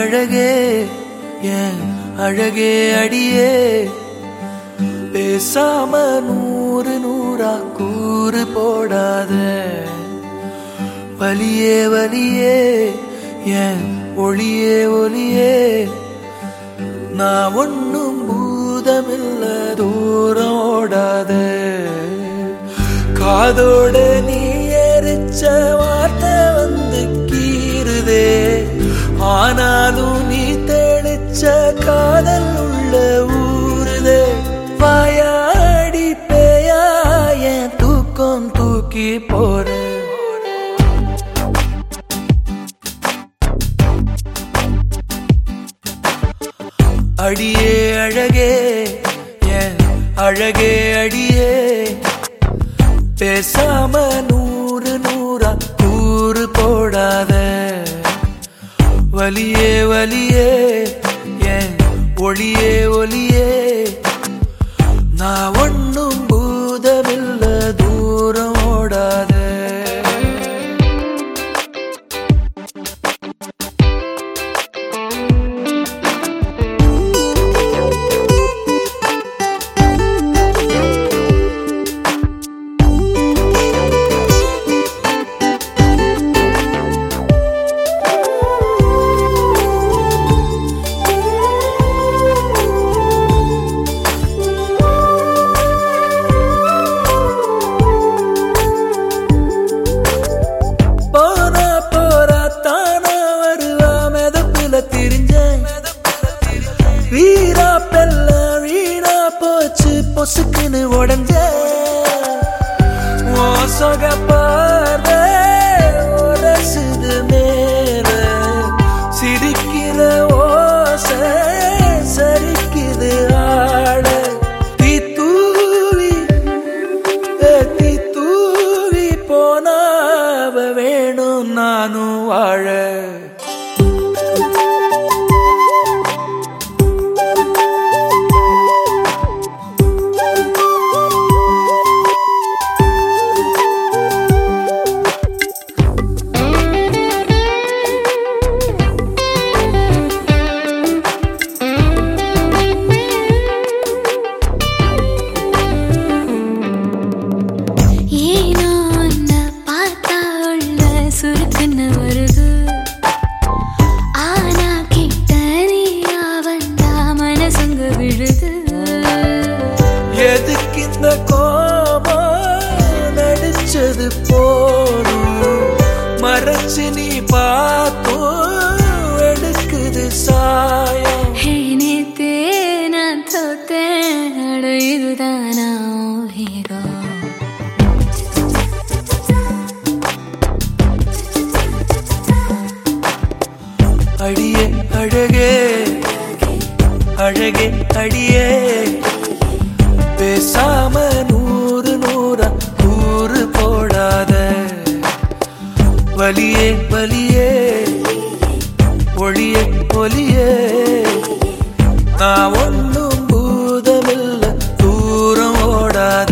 அழகே என் அழகே அடியே பேசாம நூறு நூறா கூறு போடாத வலியே வலியே என் ஒளியே ஒளியே நான் ஒன்னும் பூதமில்ல தூரம் ஓடாத காதோட நீ எரிச்ச வார்த்தை வந்து கீறுதே ஆனாலும் நீ தெளிச்ச காதல் உள்ள ஊறுதே வாயாடி பேயா என் தூக்கம் தூக்கி போறேன் அடியே அழகே என் அழகே அடியே பேசாம நூறு நூறா கூறு போடாத வலியே வலியே என் ஒளியே ஒளியே நான் ஒன்னும் பூதமில்ல தூரம் ஓடாத போனா போறா தானா வருவா மெதப்புல திரிஞ்சேன் வீரா பெல்ல வீணா போச்சு பொசுக்குன்னு உடஞ்ச ஓ சொக பார்வை உரசுது மேல சிரிக்கிற ஓசை சரிக்குது ஆட தீ தூவி ஏத்தி தூவி போனாவ வேணும் நானும் வாழ ஏனோ உன்னை பார்த்தா உள்ள சுருக்குன்னு வருது ஆனா கிட்ட நீயா வந்தா மனசுங்க விழுது எதுக்கு இந்த கோபம் நடிச்சது போதும் மறைச்சு நீ பார்த்தும் எடுக்குது சாயம் ஹே நேத்தே நான் தோத்தேன் அட இதுதானா ஹீரோ அடியே அழகே அழகே அடியே பேசாம நூறு நூறா கூறு போடாத வலியே வலியே ஒளியே ஒளியே நான் ஒன்னும் பூதமில்ல தூரம் ஓடாத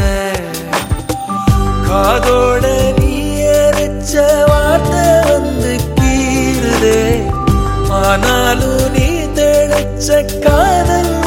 காதோட நீ எரிச்ச வார்த்தை வந்து கீறுதே ஆனாலும் நீ தெளிச்ச காதல்